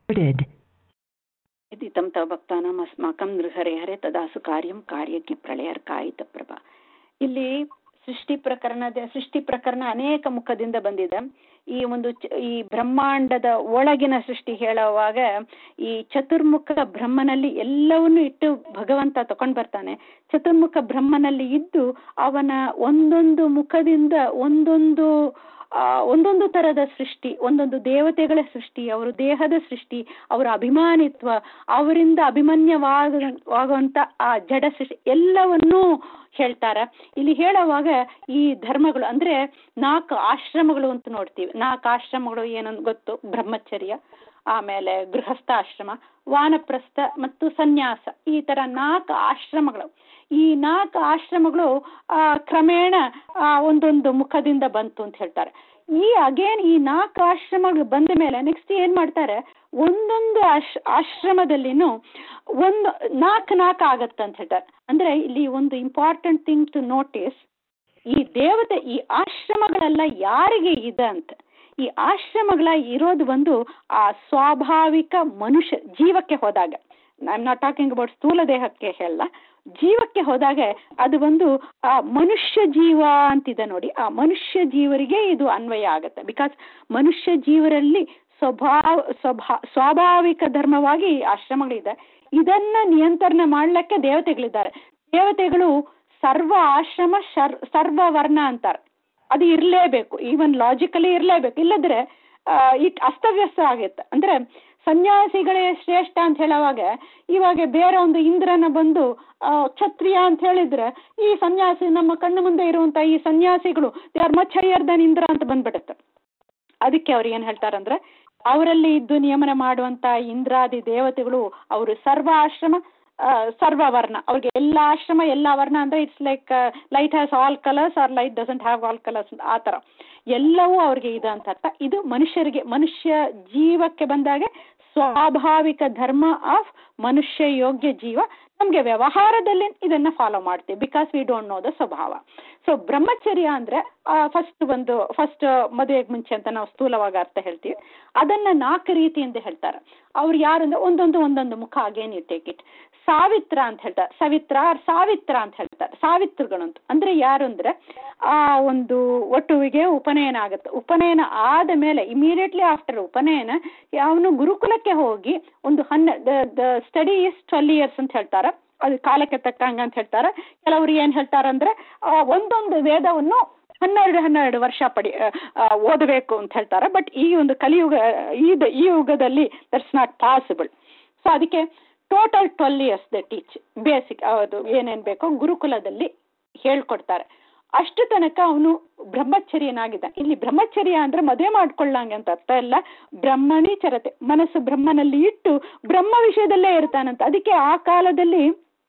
recorded. यदि तं तव ಭಕ್ತಾನಾಂ ಅಸ್ಮಾಕಂ ನೃಹರೆ ಹರೆ ತದಾಸು ಕಾರ್ಯಂ ಕಾರ್ಯಜ್ಞ ಪ್ರಳಯರ್ಕಾಯಿತ ಪ್ರಭಾ ಇಲ್ಲಿ ಸೃಷ್ಟಿ ಪ್ರಕರಣದ ಸೃಷ್ಟಿ ಪ್ರಕರಣ ಅನೇಕ ಮುಖದಿಂದ ಬಂದಿದೆ ಈ ಒಂದು ಚ- ಈ ಬ್ರಹ್ಮಾಂಡದ ಒಳಗಿನ ಸೃಷ್ಟಿ ಹೇಳುವಾಗ ಈ ಚತುರ್ಮುಖ ಬ್ರಹ್ಮನಲ್ಲಿ ಎಲ್ಲವನ್ನೂ ಇಟ್ಟು ಭಗವಂತ ತಕೊಂಡ್ ಬರ್ತಾನೆ ಚತುರ್ಮುಖ ಬ್ರಹ್ಮನಲ್ಲಿ ಇದ್ದು ಅವನ ಒಂದೊಂದು ಮುಖದಿಂದ ಒಂದೊಂದು ಆ, ಒಂದೊಂದು ತರದ ಸೃಷ್ಟಿ ಒಂದೊಂದು ದೇವತೆಗಳ ಸೃಷ್ಟಿ ಅವರ ದೇಹದ ಸೃಷ್ಟಿ ಅವರ ಅಭಿಮಾನಿತ್ವ ಅವರಿಂದ ಅಭಿಮನ್ಯವಾಗುವಂತ ಆ ಜಡ ಸೃಷ್ಟಿ ಎಲ್ಲವನ್ನೂ ಹೇಳ್ತಾರ ಇಲ್ಲಿ ಹೇಳುವಾಗ ಈ ಧರ್ಮಗಳು ಅಂದ್ರೆ ನಾಲ್ಕು ಆಶ್ರಮಗಳು ಅಂತ ನೋಡ್ತೀವಿ ನಾಲ್ಕು ಆಶ್ರಮಗಳು ಏನಂತ ಗೊತ್ತು ಬ್ರಹ್ಮಚರ್ಯ ಆಮೇಲೆ ಗೃಹಸ್ಥಾಶ್ರಮ ವಾನಪ್ರಸ್ಥ ಮತ್ತು ಸನ್ಯಾಸ ಈ ತರ ನಾಲ್ಕು ಆಶ್ರಮಗಳು ಈ ನಾಲ್ಕು ಆಶ್ರಮಗಳು ಆ ಕ್ರಮೇಣ ಆ ಒಂದೊಂದು ಮುಖದಿಂದ ಬಂತು ಅಂತ ಹೇಳ್ತಾರೆ ಈ ಅಗೇನ್ ಈ ನಾಲ್ಕು ಆಶ್ರಮಗಳು ಬಂದ ಮೇಲೆ ನೆಕ್ಸ್ಟ್ ಏನ್ ಮಾಡ್ತಾರೆ ಒಂದೊಂದು ಆಶ್ ಆಶ್ರಮದಲ್ಲಿನೂ ಒಂದು ನಾಲ್ಕು ನಾಲ್ಕು ಆಗತ್ತೆ ಅಂತ ಹೇಳ್ತಾರೆ ಅಂದ್ರೆ ಇಲ್ಲಿ ಒಂದು ಇಂಪಾರ್ಟೆಂಟ್ ಥಿಂಗ್ ಟು ನೋಟಿಸ್ ಈ ದೇವತೆ ಈ ಆಶ್ರಮಗಳೆಲ್ಲ ಯಾರಿಗೆ ಇದೆ ಅಂತ ಈ ಆಶ್ರಮಗಳ ಇರೋದು ಒಂದು ಆ ಸ್ವಾಭಾವಿಕ ಮನುಷ್ಯ ಜೀವಕ್ಕೆ ಹೋದಾಗ I am not talking about ಸ್ಥೂಲ ದೇಹಕ್ಕೆ ಹೇಳ ಜೀವಕ್ಕೆ ಹೋದಾಗ ಅದು ಒಂದು ಆ ಮನುಷ್ಯ ಜೀವ ಅಂತಿದೆ ನೋಡಿ ಆ ಮನುಷ್ಯ ಜೀವರಿಗೆ ಇದು ಅನ್ವಯ ಆಗುತ್ತೆ ಬಿಕಾಸ್ ಮನುಷ್ಯ ಜೀವರಲ್ಲಿ ಸ್ವಭಾವ ಸ್ವಭಾ ಸ್ವಾಭಾವಿಕ ಧರ್ಮವಾಗಿ ಈ ಆಶ್ರಮಗಳಿದೆ ಇದನ್ನ ನಿಯಂತ್ರಣ ಮಾಡ್ಲಿಕ್ಕೆ ದೇವತೆಗಳಿದ್ದಾರೆ ದೇವತೆಗಳು ಸರ್ವ ಆಶ್ರಮ ಶರ್ ಸರ್ವ ವರ್ಣ ಅಂತಾರೆ ಅದು ಇರಲೇಬೇಕು ಈವನ್ ಲಾಜಿಕಲಿ ಇರಲೇಬೇಕು ಇಲ್ಲದ್ರೆ ಇಟ್ ಅಸ್ತವ್ಯಸ್ತ ಆಗುತ್ತೆ ಅಂದ್ರೆ ಸನ್ಯಾಸಿಗಳೇ ಶ್ರೇಷ್ಠ ಅಂತ ಹೇಳುವಾಗ ಇವಾಗ ಬೇರೆ ಒಂದು ಇಂದ್ರನ ಬಂದು ಆ, ಕ್ಷತ್ರಿಯ ಅಂತ ಹೇಳಿದ್ರೆ ಈ ಸನ್ಯಾಸಿ ನಮ್ಮ ಕಣ್ಣು ಮುಂದೆ ಇರುವಂತ ಈ ಸನ್ಯಾಸಿಗಳು they are much higher than Indra ಅಂತ ಬಂದ್ಬಿಡುತ್ತೆ ಅದಕ್ಕೆ ಅವ್ರು ಏನ್ ಹೇಳ್ತಾರಂದ್ರೆ ಅವರಲ್ಲಿ ಇದ್ದು ನಿಯಮನ ಮಾಡುವಂತ ಇಂದ್ರಾದಿ ದೇವತೆಗಳು ಅವರು ಸರ್ವ ಆಶ್ರಮ ಆ, ಸರ್ವ ವರ್ಣ ಅವ್ರಿಗೆ ಎಲ್ಲ ಆಶ್ರಮ ಎಲ್ಲ ವರ್ಣ ಅಂದ್ರೆ it's like light has all colours or light doesn't have all colours ಆ ತರ ಎಲ್ಲವೂ ಅವ್ರಿಗೆ ಇದೆ ಅಂತ ಅರ್ಥ ಇದು ಮನುಷ್ಯರಿಗೆ ಮನುಷ್ಯ ಜೀವಕ್ಕೆ ಬಂದಾಗ ಸ್ವಾಭಾವಿಕ ಧರ್ಮ ಆಫ್ ಮನುಷ್ಯ ಯೋಗ್ಯ ಜೀವ ನಮ್ಗೆ ವ್ಯವಹಾರದಲ್ಲಿ ಇದನ್ನ ಫಾಲೋ ಮಾಡ್ತೀವಿ because we don't know the ಸ್ವಭಾವ ಸೊ ಬ್ರಹ್ಮಚರ್ಯ ಅಂದ್ರೆ ಫಸ್ಟ್ ಒಂದು ಫಸ್ಟ್ ಮದುವೆಗೆ ಮುಂಚೆ ಅಂತ ನಾವು ಸ್ಥೂಲವಾಗಿ ಅರ್ಥ ಹೇಳ್ತೀವಿ ಅದನ್ನ ನಾಲ್ಕು ರೀತಿಯಿಂದ ಹೇಳ್ತಾರೆ ಅವ್ರು ಯಾರು ಅಂದ್ರೆ ಒಂದೊಂದು ಒಂದೊಂದು ಮುಖ ಅಗೇನ್ ಯು ಟೇಕ್ ಇಟ್ ಸಾವಿತ್ರ ಅಂತ ಹೇಳ್ತಾರೆ ಸವಿತ್ರ or ಸಾವಿತ್ರ ಅಂತ ಹೇಳ್ತಾರೆ ಸಾವಿತ್ರಗಳು ಅಂತ ಅಂದ್ರೆ ಯಾರು ಅಂದ್ರೆ ಆ ಒಂದು ಒಟ್ಟುವಿಗೆ ಉಪನಯನ ಆಗುತ್ತೆ ಉಪನಯನ ಆದ ಮೇಲೆ ಇಮಿಡಿಯೇಟ್ಲಿ ಆಫ್ಟರ್ ಉಪನಯನ ಅವನು ಗುರುಕುಲಕ್ಕೆ ಹೋಗಿ ಒಂದು ಹನ್ನ the study is twelve years ಅಂತ ಹೇಳ್ತಾರೆ ಅದು ಕಾಲಕ್ಕೆ ತಕ್ಕಂಗ ಅಂತ ಹೇಳ್ತಾರೆ ಕೆಲವರು ಏನ್ ಹೇಳ್ತಾರಂದ್ರೆ ಆ, ಒಂದೊಂದು ವೇದವನ್ನು ಹನ್ನೆರಡು ಹನ್ನೆರಡು ವರ್ಷ ಪಡಿ ಆ, ಆ, ಓದಬೇಕು ಅಂತ ಹೇಳ್ತಾರೆ ಬಟ್ ಈ ಒಂದು ಕಲಿಯುಗ ಈ ಈ ಯುಗದಲ್ಲಿ ದಟ್ಸ್ ನಾಟ್ ಪಾಸಿಬಲ್ ಸೊ ಅದಕ್ಕೆ total twelve years the teach basic ಅದು ಏನೇನ್ ಬೇಕೋ ಗುರುಕುಲದಲ್ಲಿ ಹೇಳ್ಕೊಡ್ತಾರೆ ಅಷ್ಟು ತನಕ ಅವನು ಬ್ರಹ್ಮಚರ್ಯನಾಗಿದ್ದ ಇಲ್ಲಿ ಬ್ರಹ್ಮಚರ್ಯ ಅಂದ್ರೆ ಮದುವೆ ಮಾಡ್ಕೊಳ್ಳಂಗೆ ಅಂತ ಅರ್ಥ ಇಲ್ಲ ಬ್ರಹ್ಮಣಿ ಚರತೆ ಮನಸ್ಸು ಬ್ರಹ್ಮನಲ್ಲಿ ಇಟ್ಟು ಬ್ರಹ್ಮ ವಿಷಯದಲ್ಲೇ ಇರ್ತಾನಂತ ಅದಕ್ಕೆ ಆ ಕಾಲದಲ್ಲಿ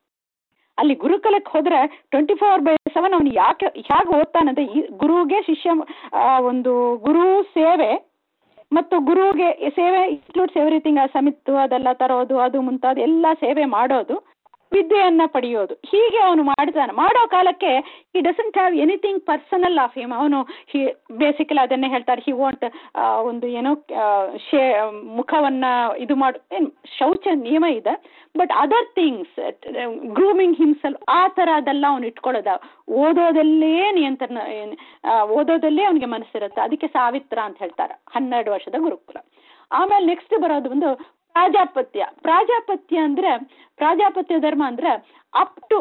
ಅಲ್ಲಿ ಗುರುಕುಲಕ್ಕೆ ಹೋದ್ರೆ ಟ್ವೆಂಟಿ ಫೋರ್ ಬೈ ಸೆವೆನ್ ಅವನು ಯಾಕೆ ಹೇಗೆ ಓದ್ತಾನಂದ್ರೆ ಈ ಗುರುಗೆ ಶಿಷ್ಯ ಆ, ಒಂದು ಗುರು ಸೇವೆ ಮತ್ತು ಗುರುಗೆ ಸೇವೆ ಇನ್ಕ್ಲೂಡ್ಸ್ ಎವ್ರಿಥಿಂಗ್ ಆ ಸಮಿತ್ತು ಅದೆಲ್ಲ ತರೋದು ಅದು ಮುಂತಾದ ಎಲ್ಲ ಸೇವೆ ಮಾಡೋದು ವಿದ್ಯೆಯನ್ನ ಪಡೆಯೋದು ಹೀಗೆ ಅವನು ಮಾಡ್ತಾನೆ ಮಾಡೋ ಕಾಲಕ್ಕೆ ಈ doesn't have anything personal of him ಅವನು ಹಿ ಬೇಸಿಕಲಿ ಅದನ್ನೇ ಹೇಳ್ತಾರೆ ಹಿ ವಾಂಟ್ ಒಂದು ಏನೋ ಆ, ಶೇ ಮುಖವನ್ನ ಇದು ಮಾಡು ಏನ್ ಶೌಚ ನಿಯಮ ಇದೆ but other things grooming himself ಆ ಥರ ಅದೆಲ್ಲ ಅವನು ಇಟ್ಕೊಳ್ಳೋದ ಓದೋದಲ್ಲೇ ನಿಯಂತ್ರಣ ಏನ್, ಆ, ಓದೋದಲ್ಲೇ ಅವನಿಗೆ ಮನಸ್ಸಿರುತ್ತೆ ಅದಕ್ಕೆ ಸಾವಿತ್ರ ಅಂತ ಹೇಳ್ತಾರೆ ಹನ್ನೆರಡು ವರ್ಷದ ಗುರುಕುಲ ಆಮೇಲೆ ನೆಕ್ಸ್ಟ್ ಬರೋದು ಒಂದು ಪ್ರಾಜಾಪತ್ಯ ಪ್ರಾಜಾಪತ್ಯ ಅಂದ್ರೆ ಪ್ರಾಜಾಪತ್ಯ ಧರ್ಮ ಅಂದ್ರೆ ಅಪ್ ಟು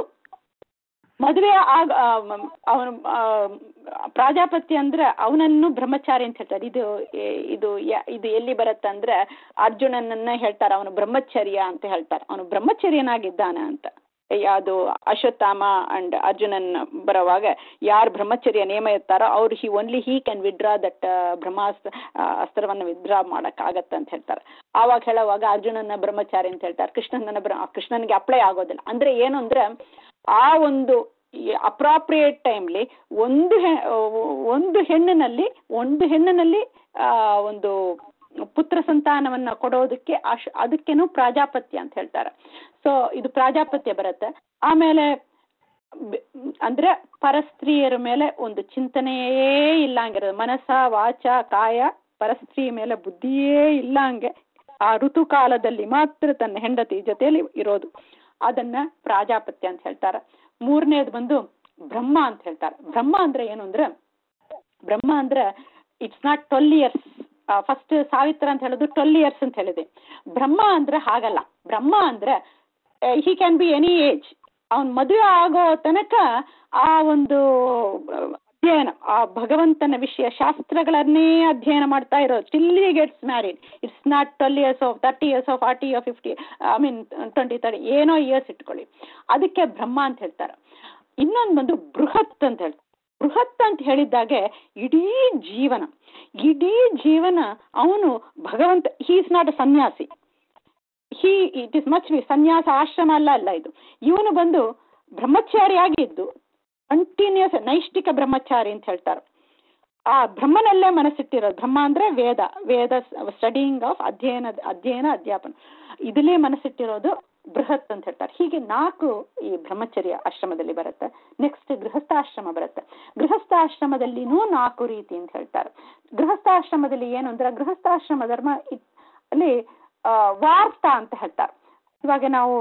ಮದುವೆ ಆಗ ಅವನು ಪ್ರಾಜಾಪತ್ಯ ಅಂದ್ರೆ ಅವನನ್ನು ಬ್ರಹ್ಮಚಾರಿ ಅಂತ ಹೇಳ್ತಾರೆ ಇದು ಎ- ಇದು ಯ- ಇದು ಎಲ್ಲಿ ಬರುತ್ತೆ ಅಂದ್ರೆ ಅರ್ಜುನನನ್ನ ಹೇಳ್ತಾರೆ ಅವನು ಬ್ರಹ್ಮಚರ್ಯ ಅಂತ ಹೇಳ್ತಾರೆ ಅವನು ಬ್ರಹ್ಮಚರ್ಯನಾಗಿದ್ದಾನೆ ಅಂತ ಯಾವುದು ಅಶ್ವತ್ಥಾಮ ಅಂಡ್ ಅರ್ಜುನನ್ ಬರುವಾಗ ಯಾರು ಬ್ರಹ್ಮಚರ್ಯ ನೇಮ ಇರ್ತಾರೋ ಅವ್ರು he only he can withdraw that ಬ್ರಹ್ಮಾಸ್ತ್ರ ಆ, ಅಸ್ತ್ರವನ್ನ ವಿಡ್ರಾ ಮಾಡಕ್ ಆಗತ್ತೆ ಅಂತ ಹೇಳ್ತಾರೆ ಆವಾಗ ಹೇಳುವಾಗ ಅರ್ಜುನನ ಬ್ರಹ್ಮಚಾರಿ ಅಂತ ಹೇಳ್ತಾರೆ ಕೃಷ್ಣನ ಬ್ರ ಕೃಷ್ಣನಿಗೆ ಅಪ್ಲೈ ಆಗೋದಿಲ್ಲ ಅಂದ್ರೆ ಏನು ಅಂದ್ರೆ ಆ ಒಂದು ಅಪ್ರಾಪ್ರಿಯೇಟ್ ಟೈಮ್ಲಿ ಒಂದು ಹೆ ಒಂದು ಹೆಣ್ಣಿನಲ್ಲಿ ಒಂದು ಹೆಣ್ಣಿನಲ್ಲಿ ಆ ಒಂದು ಪುತ್ರ ಸಂತಾನವನ್ನ ಕೊಡೋದಕ್ಕೆ ಅಶ್ ಅದಕ್ಕೇನು ಪ್ರಾಜಾಪತ್ಯ ಅಂತ ಹೇಳ್ತಾರೆ ಸೊ ಇದು ಪ್ರಾಜಾಪತ್ಯ ಬರುತ್ತೆ ಆಮೇಲೆ ಬೆ- ಅಂದ್ರೆ ಪರಸ್ತ್ರೀಯರ ಮೇಲೆ ಒಂದು ಚಿಂತನೆಯೇ ಇಲ್ಲ ಹಂಗಿರೋದು ಮನಸ್ಸ ವಾಚ ಕಾಯ ಪರಸ್ತ್ರೀ ಮೇಲೆ ಬುದ್ಧಿಯೇ ಇಲ್ಲ ಹಂಗೆ ಆ ಋತುಕಾಲದಲ್ಲಿ ಮಾತ್ರ ತನ್ನ ಹೆಂಡತಿ ಜೊತೆಯಲ್ಲಿ ಇರೋದು ಅದನ್ನ ಪ್ರಾಜಾಪತ್ಯ ಅಂತ ಹೇಳ್ತಾರೆ ಮೂರನೇದು ಬಂದು ಬ್ರಹ್ಮ ಅಂತ ಹೇಳ್ತಾರೆ ಬ್ರಹ್ಮ ಅಂದ್ರೆ ಏನು ಅಂದ್ರೆ ಬ್ರಹ್ಮ ಅಂದ್ರೆ it's not twelve years first ಸಾವಿತ್ರ ಅಂತ ಹೇಳೋದು ಟ್ವೆಲ್ ಇಯರ್ಸ್ ಅಂತ ಹೇಳಿದೆ ಬ್ರಹ್ಮ ಅಂದ್ರೆ ಹಾಗಲ್ಲ ಬ್ರಹ್ಮ ಅಂದ್ರೆ he can be any age ಅವನ್ ಮದುವೆ ಆಗೋ ತನಕ ಆ ಒಂದು ಅಧ್ಯಯನ ಆ ಭಗವಂತನ ವಿಷಯ ಶಾಸ್ತ್ರಗಳನ್ನೇ ಅಧ್ಯಯನ ಮಾಡ್ತಾ ಇರೋದು till he gets married it's not twelve years of thirty years of forty of fifty I mean twenty thirty ಏನೋ ಇಯರ್ಸ್ ಇಟ್ಕೊಳ್ಳಿ ಅದಕ್ಕೆ ಬ್ರಹ್ಮ ಅಂತ ಹೇಳ್ತಾರೆ ಇನ್ನೊಂದು ಬಂದು ಬೃಹತ್ ಅಂತ ಹೇಳ್ತಾರೆ ಬೃಹತ್ ಅಂತ ಹೇಳಿದ್ದಾಗೆ ಇಡೀ ಜೀವನ ಇಡೀ ಜೀವನ ಅವನು ಭಗವಂತ ಹಿ ಇಸ್ ನಾಟ್ ಅ ಸನ್ಯಾಸಿ ಹಿ ಇಟ್ ಇಸ್ ಮಚ್ ಸನ್ಯಾಸ ಆಶ್ರಮ ಅಲ್ಲ ಅಲ್ಲ ಇದು ಇವನು ಬಂದು ಬ್ರಹ್ಮಚಾರಿಯಾಗಿದ್ದು ಕಂಟಿನ್ಯೂಸ್ ನೈಷ್ಠಿಕ ಬ್ರಹ್ಮಚಾರಿ ಅಂತ ಹೇಳ್ತಾರೆ ಆ ಬ್ರಹ್ಮನಲ್ಲೇ ಮನಸ್ಸಿಟ್ಟಿರೋದು ಬ್ರಹ್ಮ ಅಂದ್ರೆ ವೇದ ವೇದ ಸ್ಟಡಿಂಗ್ ಆಫ್ ಅಧ್ಯಯನ ಅಧ್ಯಯನ ಅಧ್ಯಾಪನ ಇದಲ್ಲೇ ಮನಸ್ಸಿಟ್ಟಿರೋದು ಬೃಹತ್ ಅಂತ ಹೇಳ್ತಾರೆ ಹೀಗೆ ನಾಲ್ಕು ಈ ಬ್ರಹ್ಮಚರ್ಯ ಆಶ್ರಮದಲ್ಲಿ ಬರುತ್ತೆ ನೆಕ್ಸ್ಟ್ ಗೃಹಸ್ಥಾಶ್ರಮ ಬರುತ್ತೆ ಗೃಹಸ್ಥಾಶ್ರಮದಲ್ಲಿನೂ ನಾಲ್ಕು ರೀತಿ ಅಂತ ಹೇಳ್ತಾರೆ ಗೃಹಸ್ಥಾಶ್ರಮದಲ್ಲಿ ಏನು ಅಂದ್ರೆ ಗೃಹಸ್ಥಾಶ್ರಮ ಧರ್ಮ ಅಲ್ಲಿ ವಾರ್ತಾ ಅಂತ ಹೇಳ್ತಾರೆ ಇವಾಗ ನಾವು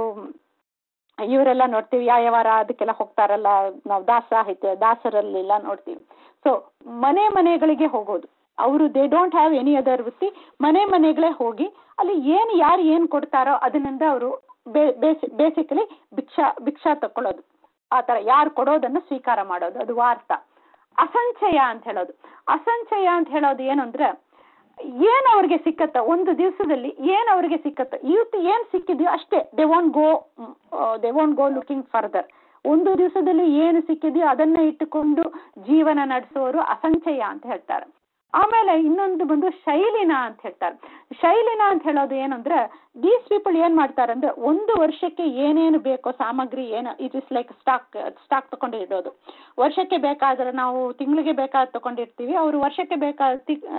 ಇವರೆಲ್ಲ ನೋಡ್ತೀವಿ ಯಾಯವಾರ ಅದಕ್ಕೆಲ್ಲ ಹೋಗ್ತಾರಲ್ಲ ನಾವು ದಾಸ ಸಾಹಿತ್ಯ ದಾಸರಲ್ಲೆಲ್ಲ ನೋಡ್ತೀವಿ ಸೊ ಮನೆ ಮನೆಗಳಿಗೆ ಹೋಗೋದು ಅವರು they don't have any other ವೃತ್ತಿ ಮನೆ ಮನೆಗಳೇ ಹೋಗಿ ಅಲ್ಲಿ ಏನು ಯಾರು ಏನು ಕೊಡ್ತಾರೋ ಅದರಿಂದ ಅವರು ಬೇಸಿಕಲಿ ಭಿಕ್ಷಾ ಭಿಕ್ಷಾ ತಕೊಳ್ಳೋದು ಆ ಥರ ಯಾರು ಕೊಡೋದನ್ನು ಸ್ವೀಕಾರ ಮಾಡೋದು ಅದು ವಾರ್ತ ಅಸಂಚಯ ಅಂತ ಹೇಳೋದು ಅಸಂಚಯ ಅಂತ ಹೇಳೋದು ಏನು ಅಂದ್ರೆ ಏನ್ ಅವ್ರಿಗೆ ಸಿಕ್ಕತ್ತ ಒಂದು ದಿವಸದಲ್ಲಿ ಏನ್ ಅವ್ರಿಗೆ ಸಿಕ್ಕತ್ತ ಇವತ್ತು ಏನ್ ಸಿಕ್ಕಿದ್ಯೋ ಅಷ್ಟೇ they want go they want go looking further ಒಂದು ದಿವಸದಲ್ಲಿ ಏನು ಸಿಕ್ಕಿದೆಯೋ ಅದನ್ನ ಇಟ್ಟುಕೊಂಡು ಜೀವನ ನಡೆಸೋರು ಅಸಂಚಯ ಅಂತ ಹೇಳ್ತಾರೆ ಆಮೇಲೆ ಇನ್ನೊಂದು ಬಂದು ಶೈಲಿನ ಅಂತ ಹೇಳ್ತಾರೆ ಶೈಲಿನ ಅಂತ ಹೇಳೋದು ಏನಂದ್ರೆ ದೀಸ್ ಪೀಪಲ್ ಏನ್ ಮಾಡ್ತಾರೆ ಅಂದ್ರೆ ಒಂದು ವರ್ಷಕ್ಕೆ ಏನೇನು ಬೇಕೋ ಸಾಮಗ್ರಿ ಏನು it is like stock stock ತಗೊಂಡು ಇಡೋದು ವರ್ಷಕ್ಕೆ ಬೇಕಾದ್ರೆ ನಾವು ತಿಂಗಳಿಗೆ ಬೇಕಾದ ತಗೊಂಡಿರ್ತೀವಿ ಅವರು ವರ್ಷಕ್ಕೆ ಬೇಕಾದ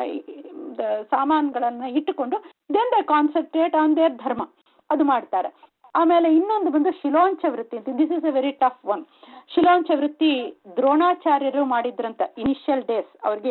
ಸಾಮಾನುಗಳನ್ನ ಇಟ್ಟುಕೊಂಡು then they concentrate on their ಧರ್ಮ ಅದು ಮಾಡ್ತಾರೆ ಆಮೇಲೆ ಇನ್ನೊಂದು ಬಂದು ಶಿಲೋಂಚ ವೃತ್ತಿ ಅಂತ this is a very tough one ಶಿಲೋಂಚ ವೃತ್ತಿ ದ್ರೋಣಾಚಾರ್ಯರು ಮಾಡಿದ್ರಂತ ಇನಿಷಿಯಲ್ ಡೇಸ್ ಅವ್ರಿಗೆ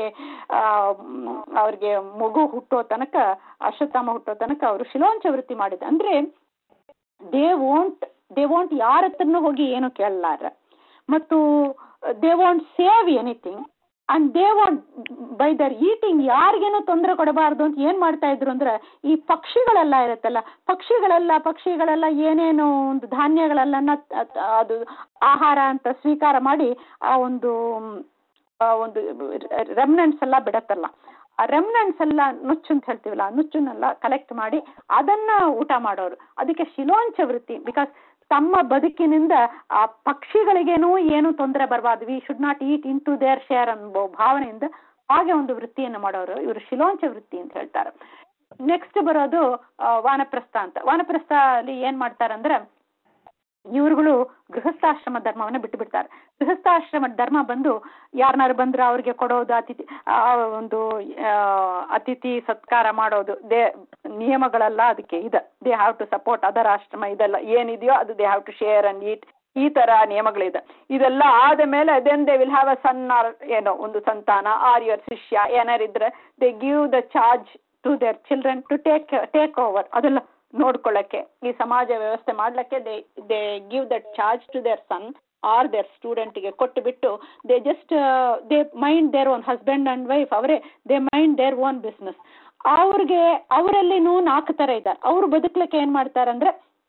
ಅವ್ರಿಗೆ ಮಗು ಹುಟ್ಟೋ ತನಕ ಅಶ್ವತ್ಥಾಮ ಹುಟ್ಟೋ ತನಕ ಅವರು ಶಿಲೋಂಚ ವೃತ್ತಿ ಮಾಡಿದ ಅಂದ್ರೆ ದೇ ವೋಂಟ್ ದೇ ವಾಂಟ್ ಯಾರ ಹತ್ರನೂ ಹೋಗಿ ಏನು ಕೇಳಲಾರ ಮತ್ತು they want save anything and they want by their eating ಯಾರಿಗೇನೋ ತೊಂದರೆ ಕೊಡಬಾರ್ದು ಅಂತ ಏನ್ ಮಾಡ್ತಾ ಇದ್ರು ಅಂದ್ರೆ ಈ ಪಕ್ಷಿಗಳೆಲ್ಲ ಇರುತ್ತಲ್ಲ ಪಕ್ಷಿಗಳೆಲ್ಲ ಪಕ್ಷಿಗಳೆಲ್ಲ ಏನೇನು ಒಂದು ಧಾನ್ಯಗಳೆಲ್ಲ ಅದು ಆಹಾರ ಅಂತ ಸ್ವೀಕಾರ ಮಾಡಿ ಆ ಒಂದು ಒಂದು ರೆಮ್ನೆಂಟ್ಸ್ ಎಲ್ಲ ಬಿಡತ್ತಲ್ಲ ಆ ರೆಮ್ನೆಂಟ್ಸ್ ಎಲ್ಲ ನುಚ್ಚು ಅಂತ ಹೇಳ್ತೀವಲ್ಲ ಆ ನುಚ್ಚನ್ನೆಲ್ಲ ಕಲೆಕ್ಟ್ ಮಾಡಿ ಅದನ್ನ ಊಟ ಮಾಡೋರು ಅದಕ್ಕೆ ಶಿಲೋಂಚ ವೃತ್ತಿ ಬಿಕಾಸ್ ತಮ್ಮ ಬದುಕಿನಿಂದ ಆ ಪಕ್ಷಿಗಳಿಗೇನೂ ಏನು ತೊಂದರೆ ಬರಬಾರ್ದು we should not eat into their share ಅನ್ನೋ ಭಾವನೆಯಿಂದ ಹಾಗೆ ಒಂದು ವೃತ್ತಿಯನ್ನು ಮಾಡೋರು ಇವರು ಶಿಲೋಂಚ ವೃತ್ತಿ ಅಂತ ಹೇಳ್ತಾರೆ ನೆಕ್ಸ್ಟ್ ಬರೋದು ವಾನಪ್ರಸ್ಥ ಅಂತ ವಾನಪ್ರಸ್ಥ ಅಲ್ಲಿ ಏನ್ ಮಾಡ್ತಾರಂದ್ರೆ ಇವ್ರುಗಳು ಗೃಹಸ್ಥಾಶ್ರಮ ಧರ್ಮವನ್ನ ಬಿಟ್ಟು ಬಿಡ್ತಾರೆ ಗೃಹಸ್ಥಾಶ್ರಮ ಧರ್ಮ ಬಂದು ಯಾರನ್ನಾರು ಬಂದ್ರೆ ಅವ್ರಿಗೆ ಕೊಡೋದು ಅತಿಥಿ ಆ ಒಂದು ಅತಿಥಿ ಸತ್ಕಾರ ಮಾಡೋದು ದೇ ನಿಯಮಗಳೆಲ್ಲ ಅದಕ್ಕೆ ಇದೆ they have to support other ಆಶ್ರಮ ಇದೆಲ್ಲ ಏನಿದೆಯೋ ಅದು they have to share and eat ಈ ತರ ನಿಯಮಗಳಿದೆ ಇದೆಲ್ಲ ಆದ ಮೇಲೆ then they will have a son or ಏನೋ ಒಂದು ಸಂತಾನ ಆರ್ ಯುವರ್ ಶಿಷ್ಯ ಏನಾರಿದ್ರೆ they give the charge to their children to take take over ಅದೆಲ್ಲ ನೋಡ್ಕೊಳ್ಳಕ್ಕೆ ಈ ಸಮಾಜ ವ್ಯವಸ್ಥೆ ಮಾಡ್ಲಿಕ್ಕೆ they they give that charge to their son or their ಸ್ಟೂಡೆಂಟ್ಗೆ ಕೊಟ್ಟು ಬಿಟ್ಟು they just they mind their own husband and wife ಅವರೇ they mind their own business ಅವ್ರಿಗೆ ಅವರಲ್ಲಿನೂ ನಾಲ್ಕು ತರ ಇದ್ದಾರೆ ಅವ್ರು ಬದುಕಲಿಕ್ಕೆ ಏನ್ ಮಾಡ್ತಾರಂದ್ರೆ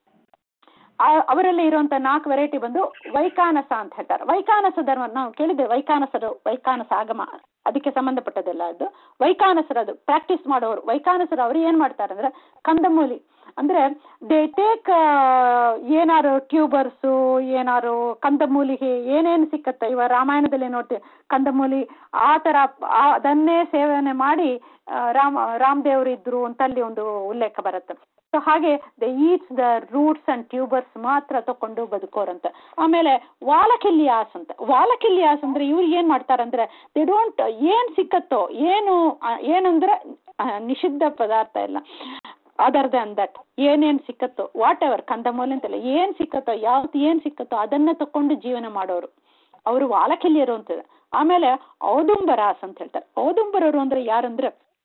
ಅವರಲ್ಲಿ ಇರುವಂತ ನಾಲ್ಕು ವೆರೈಟಿ ಬಂದು ವೈಕಾನಸ ಅಂತ ಹೇಳ್ತಾರೆ ವೈಕಾನಸ ಧರ್ಮ ನಾವು ಕೇಳಿದ್ದೇವೆ ವೈಕಾನಸರು ವೈಕಾನಸ ಆಗಮ ಅದಕ್ಕೆ ಸಂಬಂಧಪಟ್ಟದೆಲ್ಲ ಅದು ವೈಕಾನಸರದು ಪ್ರಾಕ್ಟೀಸ್ ಮಾಡೋರು ವೈಕಾನಸರು ಅವ್ರು ಏನ್ ಮಾಡ್ತಾರೆ ಅಂದ್ರೆ ಕಂದಮೂಲಿ ಅಂದ್ರೆ ದೇ ಟೇಕ್ ಏನಾರು ಟ್ಯೂಬರ್ಸು ಏನಾರು ಕಂದಮೂಲಿಗೆ ಏನೇನು ಸಿಕ್ಕತ್ತೆ ಇವ ರಾಮಾಯಣದಲ್ಲಿ ನೋಡ್ತೀವಿ ಕಂದಮೂಲಿ ಆ ತರ ಅದನ್ನೇ ಸೇವನೆ ಮಾಡಿ ರಾಮ ರಾಮದೇವರು ಇದ್ರು ಅಂತ ಅಲ್ಲಿ ಒಂದು ಉಲ್ಲೇಖ ಬರುತ್ತೆ ಸೊ ಹಾಗೆ the eats the roots and tubers ಮಾತ್ರ ತಕೊಂಡು ಬದುಕೋರಂತ ಆಮೇಲೆ ವಾಲಕಿಲ್ಯಾಸ್ ಅಂತ ವಾಲಕಿಲ್ಯಾಸ್ ಅಂದ್ರೆ ಇವ್ರು ಏನ್ ಮಾಡ್ತಾರಂದ್ರೆ ದೇ ಡೋಂಟ್ ಏನ್ ಸಿಕ್ಕತ್ತೋ ಏನು ಏನಂದ್ರೆ ನಿಷಿದ್ಧ ಪದಾರ್ಥ ಇಲ್ಲ ಅದರ್ ದನ್ ದಟ್ ಏನೇನ್ ಸಿಕ್ಕತ್ತೋ ವಾಟ್ ಎವರ್ ಕಂದಮೂಲ ಅಂತಲ್ಲ ಏನ್ ಸಿಕ್ಕತ್ತೋ ಯಾವತ್ತು ಏನ್ ಸಿಕ್ಕತ್ತೋ ಅದನ್ನ ತಕೊಂಡು ಜೀವನ ಮಾಡೋರು ಅವರು ವಾಲಕಿಲ್ಯರು ಅಂತ ಆಮೇಲೆ ಔದುಂಬರಾಸ್ ಅಂತ ಹೇಳ್ತಾರೆ ಔದುಂಬರರು ಅಂದ್ರೆ ಯಾರಂದ್ರೆ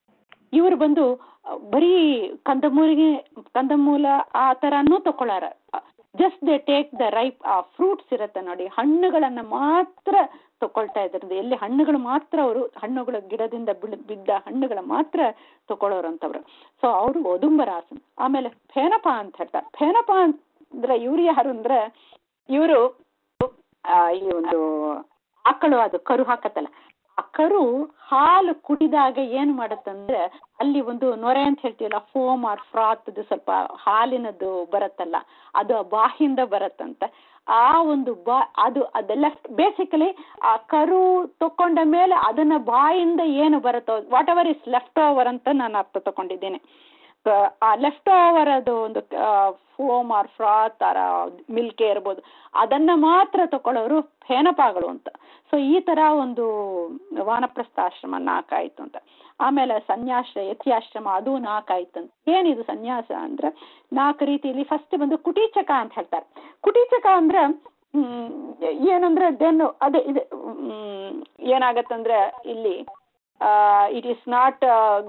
ಇವರು ಬಂದು ಆ, ಬರೀ ಕಂದಮೂಲಿಗೆ ಕಂದಮೂಲ ಆ ತರನೂ ತಕೊಳ್ಳಾರ just they take the ripe ಆ ಫ್ರೂಟ್ಸ್ ಇರುತ್ತೆ ನೋಡಿ ಹಣ್ಣುಗಳನ್ನ ಮಾತ್ರ ತಕೊಳ್ತಾ ಇದ್ರಿಂದ ಎಲ್ಲಿ ಹಣ್ಣುಗಳು ಮಾತ್ರ ಅವರು ಹಣ್ಣುಗಳ ಗಿಡದಿಂದ ಬಿಳ್- ಬಿದ್ದ ಹಣ್ಣುಗಳ ಮಾತ್ರ ತಗೊಳ್ಳೋರಂತವ್ರು ಸೊ ಅವರು ಒದುಂಬರಾಸನ್ ಆಮೇಲೆ ಫೇನಪ ಅಂತ ಹೇಳ್ತಾರೆ ಫೇನಪ ಅಂದ್ರೆ ಇವ್ರು ಯಾರು ಅಂದ್ರೆ ಇವರು ಈ ಒಂದು ಆಕಳು ಅದು ಕರು ಹಾಕತ್ತಲ್ಲ ಆ ಕರು ಹಾಲು ಕುಡಿದಾಗ ಏನ್ ಮಾಡತ್ತಂದ್ರೆ ಅಲ್ಲಿ ಒಂದು ನೊರೆ ಅಂತ ಹೇಳ್ತೀವಲ್ಲ ಫೋಮ್ ಆರ್ ಫ್ರಾತ್ ಸ್ವಲ್ಪ ಹಾಲಿನದ್ದು ಬರತ್ತಲ್ಲ ಅದು ಆ ಬಾಯಿಂದ ಬರತ್ತಂತ ಆ ಒಂದು ಬಾ ಅದು ಅದೆಲ್ಲ ಬೇಸಿಕಲಿ ಆ ಕರು ತಕೊಂಡ ಮೇಲೆ ಅದನ್ನ ಬಾಯಿಂದ ಏನು ಬರುತ್ತೋ whatever is left over ಅಂತ ನಾನು ಅರ್ಥ ತಗೊಂಡಿದ್ದೇನೆ ಆ ಲೆಫ್ಟ್ ಓವರ್ ಅದು ಒಂದು ಫೋಮ್ ಆರ್ ಫ್ರಾತ್ ಆರ ಮಿಲ್ಕೆ ಇರ್ಬೋದು ಅದನ್ನ ಮಾತ್ರ ತಗೊಳ್ಳೋರು ಫೇನಪಾಗಳು ಅಂತ ಸೊ ಈ ತರ ಒಂದು ವಾನಪ್ರಸ್ಥಾಶ್ರಮ ನಾಲ್ಕಾಯ್ತು ಅಂತ ಆಮೇಲೆ ಸನ್ಯಾಸ ಯತಿಯಾಶ್ರಮ ಅದು ನಾಲ್ಕಾಯ್ತು ಅಂತ ಏನಿದು ಸನ್ಯಾಸ ಅಂದ್ರೆ ನಾಲ್ಕು ರೀತಿಯಲ್ಲಿ ಫಸ್ಟ್ ಬಂದು ಕುಟೀಚಕ ಅಂತ ಹೇಳ್ತಾರೆ ಕುಟೀಚಕ ಅಂದ್ರೆ ಹ್ಮ್, ಏನಂದ್ರೆ ದೆನ್ ಅದೇ ಇದೆ ಹ್ಮ್, ಏನಾಗತ್ತಂದ್ರೆ ಇಲ್ಲಿ ಇಟ್ ಈಸ್ ನಾಟ್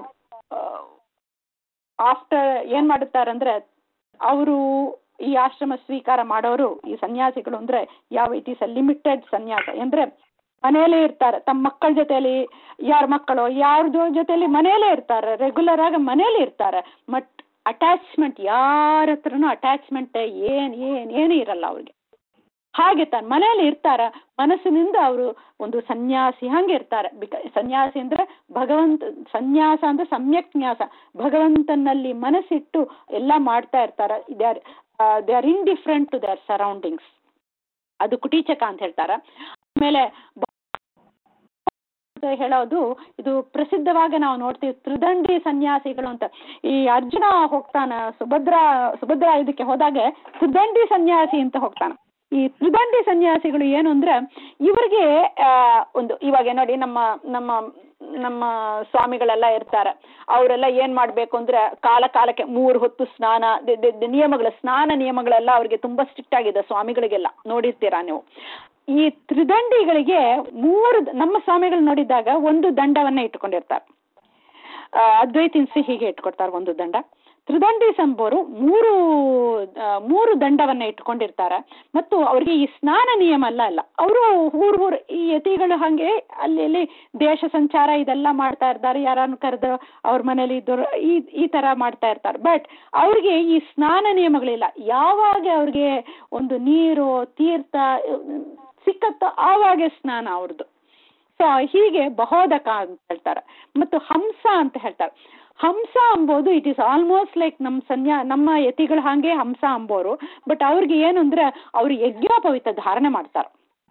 ಆಫ್ಟರ್ ಏನ್ ಮಾಡುತ್ತಾರಂದ್ರೆ ಅವರು ಈ ಆಶ್ರಮ ಸ್ವೀಕಾರ ಮಾಡೋರು ಈ ಸನ್ಯಾಸಿಗಳು ಅಂದ್ರೆ ಯಾವ ಇಟ್ ಈಸ್ ಅ ಲಿಮಿಟೆಡ್ ಸನ್ಯಾಸ ಅಂದ್ರೆ ಮನೆಯಲ್ಲೇ ಇರ್ತಾರೆ ತಮ್ಮ ಮಕ್ಕಳ ಜೊತೆಲಿ ಯಾರ ಮಕ್ಕಳು ಯಾರ್ದೋ ಜೊತೆಲಿ ಮನೆಯಲ್ಲೇ ಇರ್ತಾರೆ ರೆಗ್ಯುಲರ್ ಆಗಿ ಮನೆಯಲ್ಲೇ ಇರ್ತಾರೆ ಬಟ್ ಅಟ್ಯಾಚ್ಮೆಂಟ್ ಯಾರ ಹತ್ರನೂ ಅಟ್ಯಾಚ್ಮೆಂಟ್ ಏನ್ ಏನ್ ಏನೂ ಇರಲ್ಲ ಅವ್ರಿಗೆ ಹಾಗೆ ತಾನು ಮನೆಯಲ್ಲಿ ಇರ್ತಾರ ಮನಸ್ಸಿನಿಂದ ಅವರು ಒಂದು ಸನ್ಯಾಸಿ ಹಂಗೆ ಇರ್ತಾರೆ ಬಿಕ ಸನ್ಯಾಸಿ ಅಂದ್ರೆ ಭಗವಂತ ಸನ್ಯಾಸ ಅಂದ್ರೆ ಸಮ್ಯಕ್ ನ್ಯಾಸ ಭಗವಂತನಲ್ಲಿ ಮನಸ್ಸಿಟ್ಟು ಎಲ್ಲ ಮಾಡ್ತಾ ಇರ್ತಾರ they are they are indifferent to their surroundings ಅದು ಕುಟೀಚಕ ಅಂತ ಹೇಳ್ತಾರ ಆಮೇಲೆ ಅಂತ ಹೇಳೋದು ಇದು ಪ್ರಸಿದ್ಧವಾಗಿ ನಾವು ನೋಡ್ತೀವಿ ತ್ರಿದಂಡಿ ಸನ್ಯಾಸಿಗಳು ಅಂತ ಈ ಅರ್ಜುನ ಹೋಗ್ತಾನ ಸುಭದ್ರ ಸುಭದ್ರ ಇದಕ್ಕೆ ಹೋದಾಗ ತ್ರಿದಂಡಿ ಸನ್ಯಾಸಿ ಅಂತ ಹೋಗ್ತಾನ ಈ ತ್ರಿದಂಡಿ ಸನ್ಯಾಸಿಗಳು ಏನು ಅಂದ್ರೆ ಇವರಿಗೆ ಆ, ಒಂದು ಇವಾಗ ನೋಡಿ ನಮ್ಮ ನಮ್ಮ ನಮ್ಮ ಸ್ವಾಮಿಗಳೆಲ್ಲ ಇರ್ತಾರೆ ಅವರೆಲ್ಲ ಏನ್ ಮಾಡ್ಬೇಕು ಅಂದ್ರೆ ಕಾಲ ಕಾಲಕ್ಕೆ ಮೂರು ಹೊತ್ತು ಸ್ನಾನ ದ- ದ- ದ- ನಿಯಮಗಳ ಸ್ನಾನ ನಿಯಮಗಳೆಲ್ಲ ಅವ್ರಿಗೆ ತುಂಬಾ ಸ್ಟ್ರಿಕ್ಟ್ ಆಗಿದೆ ಸ್ವಾಮಿಗಳಿಗೆಲ್ಲ ನೋಡಿರ್ತೀರಾ ನೀವು ಈ ತ್ರಿದಂಡಿಗಳಿಗೆ ಮೂರು ನಮ್ಮ ಸ್ವಾಮಿಗಳು ನೋಡಿದಾಗ ಒಂದು ದಂಡವನ್ನ ಇಟ್ಕೊಂಡಿರ್ತಾರೆ ಆ, ಅದ್ವೈತಿನ್ಸಿ ಹೀಗೆ ಇಟ್ಕೊಡ್ತಾರೆ ಒಂದು ದಂಡ ತ್ರಿದಂಡಿ ಸಂಬೋರು ಮೂರು ಆ, ಮೂರು ದಂಡವನ್ನ ಇಟ್ಕೊಂಡಿರ್ತಾರೆ ಮತ್ತು ಅವರಿಗೆ ಈ ಸ್ನಾನ ನಿಯಮ ಅಲ್ಲ ಅಲ್ಲ ಅವರು ಊರ್ ಊರ್ ಈ ಯತಿಗಳು ಹಾಗೆ ಅಲ್ಲಿ ಅಲ್ಲಿ ದೇಶ ಸಂಚಾರ ಇದೆಲ್ಲ ಮಾಡ್ತಾ ಇರ್ತಾರೆ ಯಾರನ್ನು ಕರೆದು ಅವ್ರ ಮನೇಲಿ ಇದ್ದವರು ಈ ಈ ತರ ಮಾಡ್ತಾ ಇರ್ತಾರೆ ಬಟ್ ಅವ್ರಿಗೆ ಈ ಸ್ನಾನ ನಿಯಮಗಳಿಲ್ಲ ಯಾವಾಗ ಅವ್ರಿಗೆ ಒಂದು ನೀರು ತೀರ್ಥ ಸಿಕ್ಕತ್ತೋ ಆವಾಗೆ ಸ್ನಾನ ಅವ್ರದ್ದು ಸೊ ಹೀಗೆ ಬಹೋದಕ ಅಂತ ಹೇಳ್ತಾರೆ ಮತ್ತು ಹಂಸ ಅಂತ ಹೇಳ್ತಾರೆ ಹಂಸ ಅಂಬೋದು ಇಟ್ ಈಸ್ ಆಲ್ಮೋಸ್ಟ್ ಲೈಕ್ ನಮ್ಮ ಸನ್ಯಾ ನಮ್ಮ ಯತಿಗಳು ಹಾಗೆ ಹಂಸ ಅಂಬೋರು ಬಟ್ ಅವ್ರಿಗೆ ಏನು ಅಂದ್ರೆ ಅವ್ರು ಯಜ್ಞೋಪವಿತ ಧಾರಣೆ ಮಾಡ್ತಾರೆ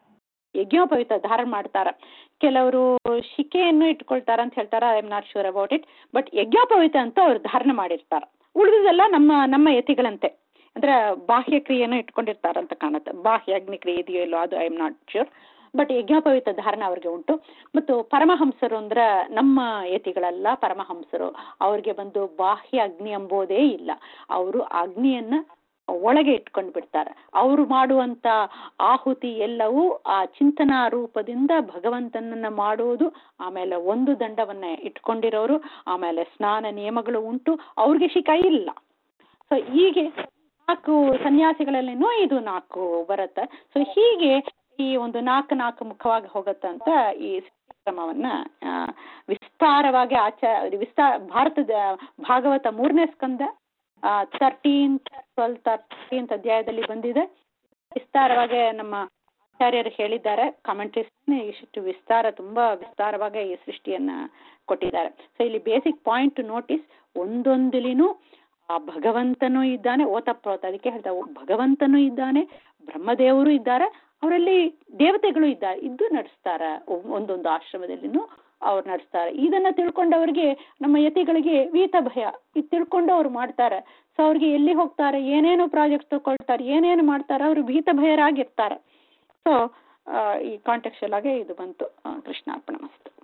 ಯಜ್ಞೋಪವಿತ ಧಾರಣೆ ಮಾಡ್ತಾರೆ ಕೆಲವರು ಶಿಕೆಯನ್ನು ಇಟ್ಕೊಳ್ತಾರ ಅಂತ ಹೇಳ್ತಾರೆ I am not sure about it but ಯಜ್ಞೋಪವಿತ ಅಂತ ಅವ್ರು ಧಾರಣೆ ಮಾಡಿರ್ತಾರೆ ಉಳಿದಿದ್ದೆಲ್ಲ ನಮ್ಮ ನಮ್ಮ ಯತಿಗಳಂತೆ ಅಂದ್ರೆ ಬಾಹ್ಯ ಕ್ರಿಯೆಯನ್ನು ಇಟ್ಕೊಂಡಿರ್ತಾರಂತ ಕಾಣುತ್ತೆ ಬಾಹ್ಯ ಅಗ್ನಿ ಕ್ರಿಯೆ ಇದೆಯೋ ಇಲ್ಲೋ ಅದು I am not sure but ಯಜ್ಞೋಪವಿತ ಧಾರಣ ಅವ್ರಿಗೆ ಉಂಟು ಮತ್ತು ಪರಮಹಂಸರು ಅಂದ್ರೆ ನಮ್ಮ ಯತಿಗಳೆಲ್ಲ ಪರಮಹಂಸರು ಅವ್ರಿಗೆ ಬಂದು ಬಾಹ್ಯ ಅಗ್ನಿ ಎಂಬುದೇ ಇಲ್ಲ ಅವರು ಅಗ್ನಿಯನ್ನ ಒಳಗೆ ಇಟ್ಕೊಂಡು ಬಿಡ್ತಾರೆ ಅವರು ಮಾಡುವಂತ ಆಹುತಿ ಎಲ್ಲವೂ ಆ ಚಿಂತನಾ ರೂಪದಿಂದ ಭಗವಂತನನ್ನ ಮಾಡುವುದು ಆಮೇಲೆ ಒಂದು ದಂಡವನ್ನ ಇಟ್ಕೊಂಡಿರೋರು ಆಮೇಲೆ ಸ್ನಾನ ನಿಯಮಗಳು ಉಂಟು ಅವ್ರಿಗೆ ಶಿಖ ಇಲ್ಲ ಸೊ ಹೀಗೆ ನಾಲ್ಕು ಸನ್ಯಾಸಿಗಳಲ್ಲಿನೂ ಇದು ನಾಲ್ಕು ಬರುತ್ತೆ ಸೊ ಹೀಗೆ ಈ ಒಂದು ನಾಲ್ಕು ನಾಲ್ಕು ಮುಖವಾಗಿ ಹೋಗುತ್ತಂತ ಈ ಕ್ರಮವನ್ನ ಆ, ವಿಸ್ತಾರವಾಗಿ ಆಚಾರ ವಿಸ್ತಾರ ಭಾರತದ ಭಾಗವತ ಮೂರನೇ ಸ್ಕಂದ ತರ್ಟೀನ್ತ್ ಟ್ವೆಲ್ ತರ್ಟೀನ್ತ್ ಅಧ್ಯಾಯದಲ್ಲಿ ಬಂದಿದೆ ವಿಸ್ತಾರವಾಗಿ ನಮ್ಮ ಆಚಾರ್ಯರು ಹೇಳಿದ್ದಾರೆ ಕಾಮೆಂಟ್ರೀಸ್ ಇಷ್ಟು ವಿಸ್ತಾರ ತುಂಬಾ ವಿಸ್ತಾರವಾಗಿ ಈ ಸೃಷ್ಟಿಯನ್ನ ಕೊಟ್ಟಿದ್ದಾರೆ ಸೊ ಇಲ್ಲಿ ಬೇಸಿಕ್ ಪಾಯಿಂಟ್ ನೋಟಿಸ್ ಒಂದೊಂದಿಲಿನೂ ಆ ಭಗವಂತನೂ ಇದ್ದಾನೆ ಓತಪ್ರೋತ ಅದಕ್ಕೆ ಹೇಳ್ತಾ ಭಗವಂತನೂ ಇದ್ದಾನೆ ಬ್ರಹ್ಮದೇವರು ಇದ್ದಾರೆ ಅವರಲ್ಲಿ ದೇವತೆಗಳು ಇದ್ದಾರೆ ಇದ್ದು ನಡೆಸ್ತಾರ ಒ- ಒಂದೊಂದು ಆಶ್ರಮದಲ್ಲಿನೂ ಅವ್ರು ನಡೆಸ್ತಾರೆ ಇದನ್ನ ತಿಳ್ಕೊಂಡವ್ರಿಗೆ ನಮ್ಮ ಯತಿಗಳಿಗೆ ವೀತ ಭಯ ಇದು ತಿಳ್ಕೊಂಡು ಅವ್ರು ಮಾಡ್ತಾರೆ ಸೊ ಅವ್ರಿಗೆ ಎಲ್ಲಿ ಹೋಗ್ತಾರೆ ಏನೇನು ಪ್ರಾಜೆಕ್ಟ್ ತಗೊಳ್ತಾರೆ ಏನೇನು ಮಾಡ್ತಾರೆ ಅವರು ಭೀತ ಭಯರಾಗಿರ್ತಾರೆ ಸೊ ಈ ಕಾಂಟೆಕ್ಚುಯಲ್ ಆಗಿ ಇದು ಬಂತು ಆ, ಕೃಷ್ಣಾರ್ಪಣ ಮಸ್ತು